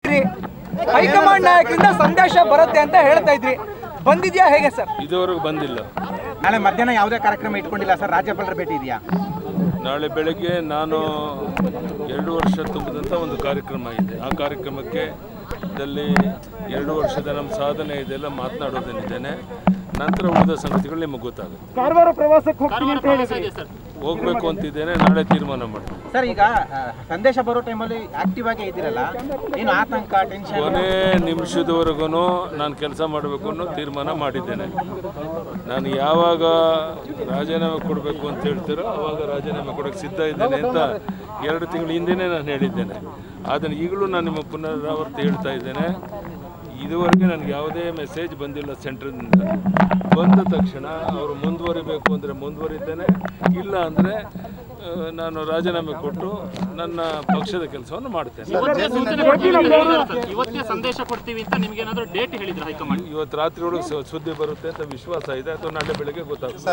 High command ನಾಯಕರಿಂದ ಸಂದೇಶ ಬರುತ್ತೆ ಅಂತ ಹೇಳ್ತಾ ಇದ್ರಿ ಬಂದಿದ್ಯಾ ಹೇಗೆ ಸರ್ ಇದುವರೆಗೂ ಬಂದಿಲ್ಲ ನಾಳೆ ಮಧ್ಯಾಹ್ನ ಯಾವುದೇ ಕಾರ್ಯಕ್ರಮ ಇಟ್ಕೊಂಡಿಲ್ಲ ಸರ್ ರಾಜ್ಯಪಾಲರ ಭೇಟಿ ಇದೆಯಾ ನಾಳೆ ಬೆಳಗ್ಗೆ ನಾನು ಎರಡು ವರ್ಷ ತುಂಬಿದಂಥ ಒಂದು ಕಾರ್ಯಕ್ರಮ ಇದೆ ಆ ಕಾರ್ಯಕ್ರಮಕ್ಕೆ ದಲ್ಲಿ ಎರಡು ವರ್ಷದ ನಮ್ಮ ಸಾಧನೆ ಇದೆಲ್ಲ ಮಾತನಾಡೋದೇನಿದ್ದೇನೆ ನಂತರ ಉಳಿದ ಸಂಗತಿಗಳು ನಿಮಗೆ ಗೊತ್ತಾಗುತ್ತೆ ಕಾರವಾರ ಪ್ರವಾಸಕ್ಕೆ ಹೋಗ್ತೀನಿ ಅಂತ ಹೇಳಿದ್ರಿ ಹೋಗ್ಬೇಕು ಅಂತಿದ್ದೇನೆ ನಾಳೆ ತೀರ್ಮಾನ ಮಾಡ್ತೀನಿ ಸರ್ ಈಗ ಆ, ಸಂದೇಶ ಬರೋ ಟೈಮಲ್ಲಿ ಆಕ್ಟಿವ್ ಆಗಿ ಇದ್ದೀರಲ್ಲ ಏನು ಆತಂಕ ಟೆನ್ಷನ್ ಕೊನೆ ನಿಮಿಷದವರೆಗೂ ನಾನು ಕೆಲಸ ಮಾಡಬೇಕು ಅನ್ನೋ ತೀರ್ಮಾನ ಮಾಡಿದ್ದೇನೆ ನಾನು ಯಾವಾಗ ರಾಜೀನಾಮೆ ಕೊಡಬೇಕು ಅಂತ ಹೇಳ್ತೀರೋ ಆವಾಗ ರಾಜೀನಾಮೆ ಕೊಡೋಕ್ಕೆ ಸಿದ್ಧ ಇದ್ದೇನೆ ಅಂತ ಎರಡು ತಿಂಗಳ ಹಿಂದೆನೇ ನಾನು ಹೇಳಿದ್ದೇನೆ ಅದನ್ನು ಈಗಲೂ ನಾನು ನಿಮ್ಮ ಪುನರಾವರ್ತಿ ಹೇಳ್ತಾ ಇದ್ದೇನೆ ಇದುವರೆಗೆ ನನಗೆ ಯಾವುದೇ ಮೆಸೇಜ್ ಬಂದಿಲ್ಲ ಸೆಂಟ್ರಿಂದ ಬಂದ ತಕ್ಷಣ ಅವರು ಮುಂದುವರಿಬೇಕು ಅಂದರೆ ಮುಂದುವರಿದ್ದೇನೆ ಇಲ್ಲ ಅಂದರೆ ನಾನು ರಾಜೀನಾಮೆ ಕೊಟ್ಟು ನನ್ನ ಪಕ್ಷದ ಕೆಲಸವನ್ನು ಮಾಡ್ತೇನೆ ಇವತ್ತೇ ಸಂದೇಶ ಕೊಡ್ತೀವಿ ಅಂತ ನಿಮ್ಗೆ ಏನಾದ್ರು ಡೇಟ್ ಹೇಳಿದ್ರು ಹೈಕಮಾಂಡ್ ಇವತ್ತು ರಾತ್ರಿ ಒಳಗೆ ಸುದ್ದಿ ಬರುತ್ತೆ ಅಂತ ವಿಶ್ವಾಸ ಇದೆ ಅಥವಾ ನಾಳೆ ಬೆಳಗ್ಗೆ ಗೊತ್ತಾಗುತ್ತೆ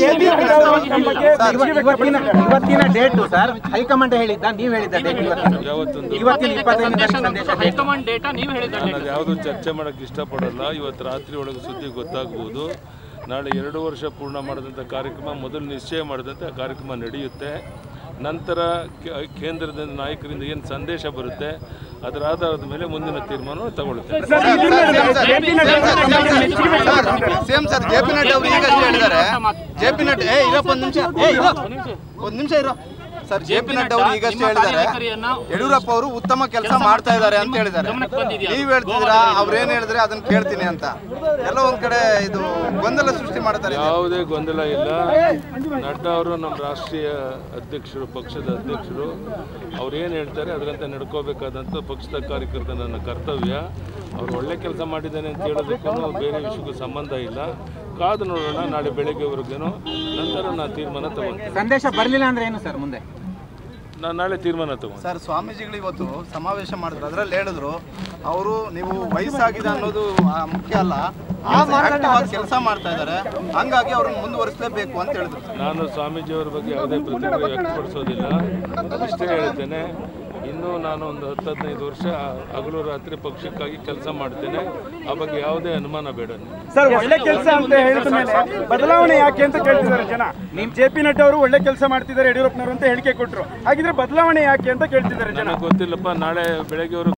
ಇವತ್ತಿನ ಇವತ್ತಿನ ಡೇಟು ಸರ್ ಹೈಕಮಾಂಡ್ ಹೇಳಿದ್ದ ನೀವು ಹೇಳಿದ್ದ ಡೇಟ್ ಇವತ್ತಿನ ಯಾವತ್ತೊಂದು ಇವತ್ತಿನ ಇಪ್ಪತ್ತೈದನೇ ಸಂದೇಶ ತಾರೀಕು ಸಂದೇಶ date. ಹೈಕಮಾಂಡ್ ಡೇಟಾ ನೀವು ಹೇಳಿದ್ರೆ ನಾನು ಅದು ಯಾವುದೂ ಚರ್ಚೆ ಮಾಡೋಕ್ಕೆ ಇಷ್ಟಪಡಲ್ಲ ಇವತ್ತು ರಾತ್ರಿ ಒಳಗೆ ಸುದ್ದಿ ಗೊತ್ತಾಗ್ಬೋದು ನಾಳೆ ಎರಡು ವರ್ಷ ಪೂರ್ಣ ಮಾಡಿದಂಥ ಕಾರ್ಯಕ್ರಮ ಮೊದಲು ನಿಶ್ಚಯ ಮಾಡಿದಂತೆ ಆ ಕಾರ್ಯಕ್ರಮ ನಡೆಯುತ್ತೆ ನಂತರ ಕೇ- ಕೇಂದ್ರದ ನಾಯಕರಿಂದ ಏನು ಸಂದೇಶ ಬರುತ್ತೆ ಅದರ ಆಧಾರದ ಮೇಲೆ ಮುಂದಿನ ತೀರ್ಮಾನವನ್ನು ತಗೊಳ್ತೇನೆ same sir J P Nadda ಅವರು ಈಗ ಅಷ್ಟೇ ಹೇಳಿದ್ದಾರೆ ಜೆ ಪಿ ನಡ್ಡಾ ಏ ಇರಪ್ಪ ಒಂದು ನಿಮಿಷ ಏ ಇರೋ ಒಂದು ನಿಮಿಷ ಇರೋ ಸರ್ ಜೆ ಪಿ ನಡ್ಡಾ ಅವರು ಈಗ ಅಷ್ಟೇ ಹೇಳಿದ್ದಾರೆ ಕಾರ್ಯವೈಖರಿಯನ್ನ ಯಡಿಯೂರಪ್ಪ ಅವರು ಉತ್ತಮ ಕೆಲಸ ಮಾಡ್ತಾ ಇದ್ದಾರೆ ಅಂತ ಹೇಳಿದ್ದಾರೆ ಗಮನಕ್ಕೆ ಬಂದಿದ್ಯಾ? ನೀವ್ ಹೇಳ್ತಿದ್ದೀರಾ ಅವ್ರೇನ್ ಹೇಳಿದ್ರೆ ಅದನ್ನ ಕೇಳ್ತೀನಿ ಅಂತ ಎಲ್ಲ ಒಂದ್ ಕಡೆ ಇದು ಗೊಂದಲ ಸೃಷ್ಟಿ ಮಾಡ್ತಾರೆ ಯಾವುದೇ ಗೊಂದಲ ಇಲ್ಲ ನಡ್ಡಾ ಅವರು ನಮ್ಮ ರಾಷ್ಟ್ರೀಯ ಅಧ್ಯಕ್ಷರು ಪಕ್ಷದ ಅಧ್ಯಕ್ಷರು ಅವ್ರು ಏನು ಹೇಳ್ತಾರೆ ಅದರಂತೆ ನಡ್ಕೋಬೇಕಾದಂಥ ಪಕ್ಷದ ಕಾರ್ಯಕರ್ತ ನನ್ನ ಕರ್ತವ್ಯ ಅವ್ರು ಒಳ್ಳೆ ಕೆಲಸ ಮಾಡಿದ್ದಾನೆ ಅಂತ ಹೇಳೋದಕ್ಕೂ ಬೇರೆ ವಿಷಯಕ್ಕೂ ಸಂಬಂಧ ಇಲ್ಲ ಕಾದು ನೋಡೋಣ ನಾಳೆ ಬೆಳಗ್ಗೆವರೆಗೇನು ನಂತರ ನಾನು ತೀರ್ಮಾನ ತಗೊಂತೀನಿ ಸಂದೇಶ ಬರಲಿಲ್ಲ ಅಂದ್ರೆ ಏನು ಸರ್ ಮುಂದೆ ನಾನು ನಾಳೆ ತೀರ್ಮಾನ ತಗೊಂಡು ಸರ್ ಸ್ವಾಮೀಜಿಗಳು ಇವತ್ತು ಸಮಾವೇಶ ಮಾಡಿದ್ರು ಅದ್ರಲ್ಲಿ ಹೇಳಿದ್ರು ಅವರು ನೀವು ವಯಸ್ಸಾಗಿದೆ ಅನ್ನೋದು ಆ, ಮುಖ್ಯ ಅಲ್ಲ ಕೆಲಸ ಮಾಡ್ತಾ ಇದ್ದಾರೆ ಹಂಗಾಗಿ ಅವ್ರನ್ನ ಮುಂದುವರಿಸಲೇಬೇಕು ಅಂತ ಹೇಳಿದ್ರು ನಾನು ಸ್ವಾಮೀಜಿಯವರ ಬಗ್ಗೆ ಯಾವುದೇ ಪ್ರತಿಕ್ರಿಯೆ ವ್ಯಕ್ತಪಡಿಸೋದಿಲ್ಲ ಇಷ್ಟೇ ಹೇಳ್ತೇನೆ ಇನ್ನೂ ನಾನು ಒಂದು ಹತ್ತು ಹದಿನೈದು ವರ್ಷ ಹಗಲು ರಾತ್ರಿ ಪಕ್ಷಕ್ಕಾಗಿ ಕೆಲಸ ಮಾಡ್ತೇನೆ ಆ ಬಗ್ಗೆ ಯಾವುದೇ ಅನುಮಾನ ಬೇಡ ನನಗೆ. ಸರ್ ಒಳ್ಳೆ ಕೆಲಸ ಅಂತ ಹೇಳಿದ ಮೇಲೆ ಬದಲಾವಣೆ ಯಾಕೆ ಅಂತ ಕೇಳ್ತಿದ್ದಾರೆ ಜನ ನಿಮ್ ಜೆ ಪಿ ನಡ್ಡಾ ಅವರು ಒಳ್ಳೆ ಕೆಲಸ ಮಾಡ್ತಿದ್ದಾರೆ ಯಡಿಯೂರಪ್ಪನವರು ಅಂತ ಹೇಳಿಕೆ ಕೊಟ್ರು ಹಾಗಿದ್ರೆ ಬದಲಾವಣೆ ಯಾಕೆ ಅಂತ ಕೇಳ್ತಿದ್ದಾರೆ ಜನ ನನಗೆ ಗೊತ್ತಿಲ್ಲಪ್ಪ ನಾಳೆ ಬೆಳಗ್ಗೆವರೆಗೂ